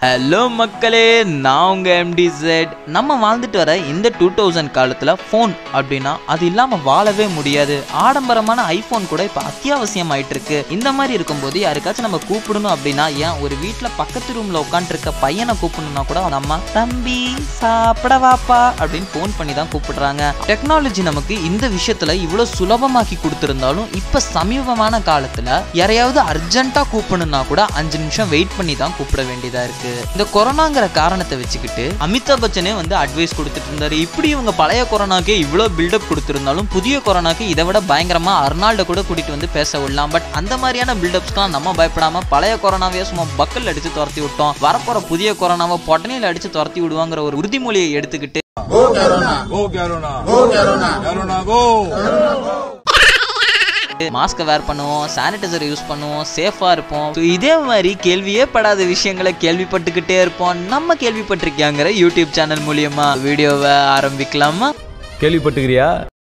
Hello மக்களே நான் உங்க எம்டி செட் நம்ம வாழ்ந்துட்டு வர இந்த டூ தௌசண்ட் காலத்துல ஃபோன் அப்படின்னா அது இல்லாம வாழவே முடியாது ஆடம்பரமான ஐபோன் கூட இப்ப அத்தியாவசியம் ஆயிட்டு இருக்கு இந்த மாதிரி இருக்கும்போது யாருக்காச்சும் நம்ம கூப்பிடணும் அப்படின்னா ஏன் ஒரு வீட்ல பக்கத்து ரூம்ல உட்காந்துருக்க பையனை கூப்பிடணும்னா கூட அவங்க அம்மா தம்பி சாப்பிட வாப்பா அப்படின்னு ஃபோன் பண்ணி தான் கூப்பிடுறாங்க டெக்னாலஜி நமக்கு இந்த விஷயத்துல இவ்வளவு சுலபமாக்கி கொடுத்திருந்தாலும் இப்ப சமீபமான காலத்துல யாரையாவது அர்ஜென்ட்டா கூப்பிடணும்னா கூட அஞ்சு நிமிஷம் வெயிட் பண்ணி தான் கூப்பிட வேண்டியதா இருக்கு இந்த கொரோனாங்கிற காரணத்தை வச்சுக்கிட்டு அமிதாப் பச்சனே வந்து அட்வைஸ் கொடுத்துட்டு இருந்தாரு இப்படி இவங்க பழைய கொரோனாக்கே இவ்வளோ பில்டப் கொடுத்திருந்தாலும் புதிய கொரோனாக்கு இதை விட பயங்கரமா அர்னால்டை கூட கூட்டிட்டு வந்து பேச விடலாம் பட் அந்த மாதிரியான பில்டப்ஸ்க்கெல்லாம் நம்ம பயப்படாம பழைய கொரோனாவே சும்மா பக்கல் அடிச்சு துரத்தி விட்டோம் வரப்போற புதிய கொரோனாவை பொட்டனையில் அடிச்சு துரத்தி விடுவாங்கிற ஒரு உறுதிமொழியை எடுத்துக்கிட்டு Go Corona! Go Corona! Go Corona! Corona go! மாஸ்கை வேர் பண்ணுவோம் சானிடைசர் யூஸ் பண்ணுவோம் சேஃபாக இருப்போம் So, இதே மாதிரி கேள்வியே படாத விஷயங்களை கேள்விப்பட்டுக்கிட்டே இருப்போம் நம்ம கேள்விப்பட்டிருக்கியாங்கிற யூடியூப் சேனல் மூலியமா வீடியோவை ஆரம்பிக்கலாமா கேள்விப்பட்டுக்கிறியா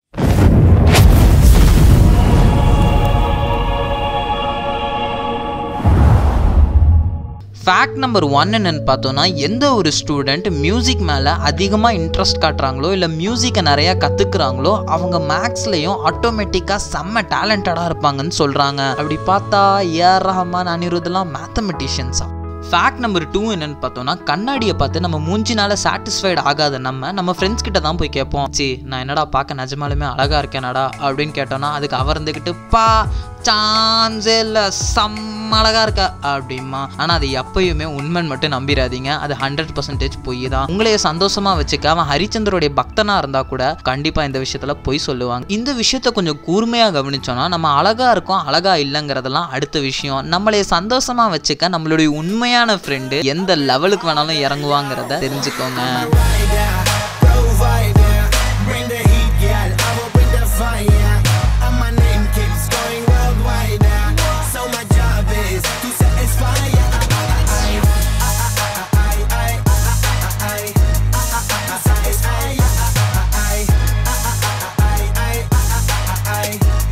ஃபேக்ட் நம்பர் ஒன் என்னன்னு பார்த்தோன்னா எந்த ஒரு ஸ்டூடெண்ட் மியூசிக் மேலே அதிகமாக இன்ட்ரெஸ்ட் காட்டுறாங்களோ இல்லை மியூசிக்கை நிறையா கற்றுக்குறாங்களோ அவங்க மேக்ஸ்லேயும் ஆட்டோமேட்டிக்காக செம்ம டேலண்டடாக இருப்பாங்கன்னு சொல்கிறாங்க அப்படி பார்த்தா ஏஆர் ரஹ்மான் அனிருத்லாம் மேத்தமெட்டிஷியன்ஸா ஃபேக்ட் நம்பர் டூ என்னன்னு பார்த்தோம்னா கண்ணாடியை பார்த்து நம்ம மூஞ்சினால சாட்டிஸ்ஃபைடு ஆகாத நம்ம நம்ம ஃப்ரெண்ட்ஸ் கிட்ட தான் போய் கேட்போம் சி நான் என்னடா பார்க்க நிஜமாலுமே அழகா இருக்கேனடா அப்படின்னு கேட்டோம்னா அதுக்கு அவர் இருந்துக்கிட்டு பா சான்ஸே இல்லை செம்ம அழகா இருக்கா அப்படிமா ஆனால் அது எப்பயுமே உண்மைன்னு மட்டும் நம்பிடாதீங்க அது ஹண்ட்ரட் பர்சன்டேஜ் பொய் தான் உங்களைய சந்தோஷமா வச்சுக்க அவன் ஹரிச்சந்திரோடைய பக்தனா இருந்தா கூட கண்டிப்பா இந்த விஷயத்துல பொய் சொல்லுவாங்க இந்த விஷயத்த கொஞ்சம் கூர்மையா கவனிச்சோம்னா நம்ம அழகா இருக்கோம் அழகா இல்லைங்கிறதெல்லாம் அடுத்த விஷயம் நம்மளைய சந்தோஷமா வச்சுக்க நம்மளுடைய உண்மையான ஃப்ரெண்டு எந்த லெவலுக்கு வேணாலும் இறங்குவாங்கிறத தெரிஞ்சுக்கோங்க provider. Bring the heat, girl. I will bring the fire. And my name keeps going worldwide. So my job is to satisfy ya. I, I, I, I, I, I, to satisfy ya. I, I, I, I,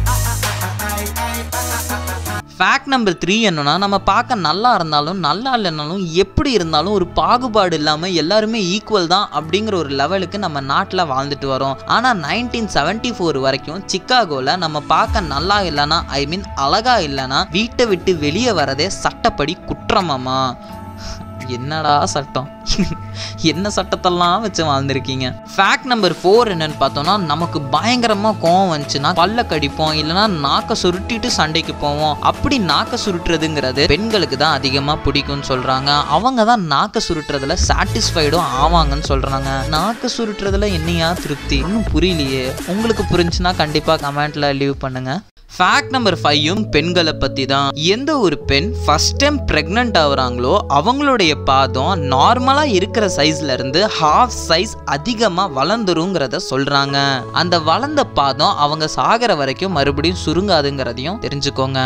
I, I, fact number three என்னன்னா நம்ம பார்க்க நல்லா இருந்தாலும் நல்லா இல்லைனாலும் எப்படி இருந்தாலும் ஒரு பாகுபாடு இல்லாமல் எல்லாருமே ஈக்குவல் தான் அப்படிங்கிற ஒரு லெவலுக்கு நம்ம நாட்டில் வாழ்ந்துட்டு வரோம் ஆனால் நைன்டீன் செவன்ட்டி ஃபோர் வரைக்கும் சிக்காகோவில் நம்ம பார்க்க நல்லா இல்லைன்னா ஐ மீன் அழகா இல்லைன்னா வீட்டை விட்டு வெளியே வரதே சட்டப்படி குற்றமாமா என்னடா சட்டம் என்ன சட்டத்தெல்லாம் வச்சு வாழ்ந்திருக்கீங்க ஃபேக்ட் நம்பர் ஃபோர் என்னன்னு பார்த்தோம்னா நமக்கு பயங்கரமாக கோவம் வந்துச்சுன்னா பல்ல கடிப்போம் இல்லைன்னா நாக்கை சுருட்டிட்டு சண்டைக்கு போவோம் அப்படி நாக்கை சுருட்டுறதுங்கிறது பெண்களுக்கு தான் அதிகமாக பிடிக்கும்னு சொல்கிறாங்க அவங்க தான் நாக்கை சுருட்டுறதுல சாட்டிஸ்ஃபைடும் ஆவாங்கன்னு சொல்கிறாங்க நாக்கை சுருட்டுறதுல என்னையா திருப்தி இன்னும் புரியலையே உங்களுக்கு புரிஞ்சுன்னா கண்டிப்பாக கமெண்ட்ல லீவ் பண்ணுங்க ஃபேக்ட் நம்பர் ஃபைவும் பெண்களை பற்றி தான் எந்த ஒரு பெண் ஃபர்ஸ்ட் டைம் ப்ரெக்னென்ட் ஆகுறாங்களோ அவங்களுடைய பாதம் நார்மலாக இருக்கிற சைஸ்ல இருந்து ஹாஃப் சைஸ் அதிகமாக வளர்ந்துருங்கிறத சொல்கிறாங்க அந்த வளர்ந்த பாதம் அவங்க சாகிற வரைக்கும் மறுபடியும் சுருங்காதுங்கிறதையும் தெரிஞ்சுக்கோங்க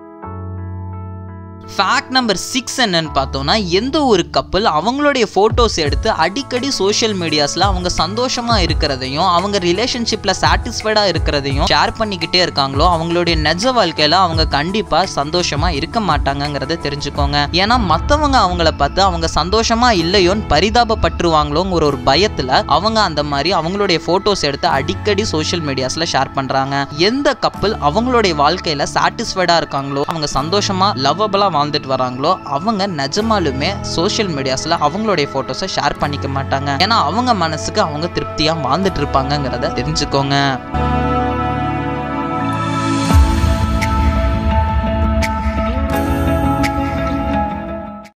ஃபேக்ட் நம்பர் சிக்ஸ் என்னன்னு பார்த்தோம்னா எந்த ஒரு கப்பல் அவங்களுடைய ஃபோட்டோஸ் எடுத்து அடிக்கடி சோஷியல் மீடியாஸில் அவங்க சந்தோஷமாக இருக்கிறதையும் அவங்க ரிலேஷன்ஷிப்பில் சாட்டிஸ்ஃபைடாக இருக்கிறதையும் ஷேர் பண்ணிக்கிட்டே இருக்காங்களோ அவங்களுடைய நிஜ வாழ்க்கையில் அவங்க கண்டிப்பாக சந்தோஷமாக இருக்க மாட்டாங்கங்கிறத தெரிஞ்சுக்கோங்க ஏன்னா மற்றவங்க அவங்கள பார்த்து அவங்க சந்தோஷமாக இல்லையோன்னு பரிதாபப்பட்டுருவாங்களோங்கிற ஒரு பயத்தில் அவங்க அந்த மாதிரி அவங்களுடைய ஃபோட்டோஸ் எடுத்து அடிக்கடி சோஷியல் மீடியாஸில் ஷேர் பண்ணுறாங்க எந்த கப்பல் அவங்களுடைய வாழ்க்கையில் சாட்டிஸ்ஃபைடாக இருக்காங்களோ அவங்க சந்தோஷமாக லவ்வபிளாக வாழ்ந்துட்டு வராங்களோ அவங்க நிஜமாலுமே சோஷியல் மீடியாஸில் அவங்களுடைய ஃபோட்டோஸை ஷேர் பண்ணிக்க மாட்டாங்க ஏன்னா அவங்க மனசுக்கு அவங்க திருப்தியாக வாழ்ந்துட்டு இருப்பாங்கங்கிறத தெரிஞ்சுக்கோங்க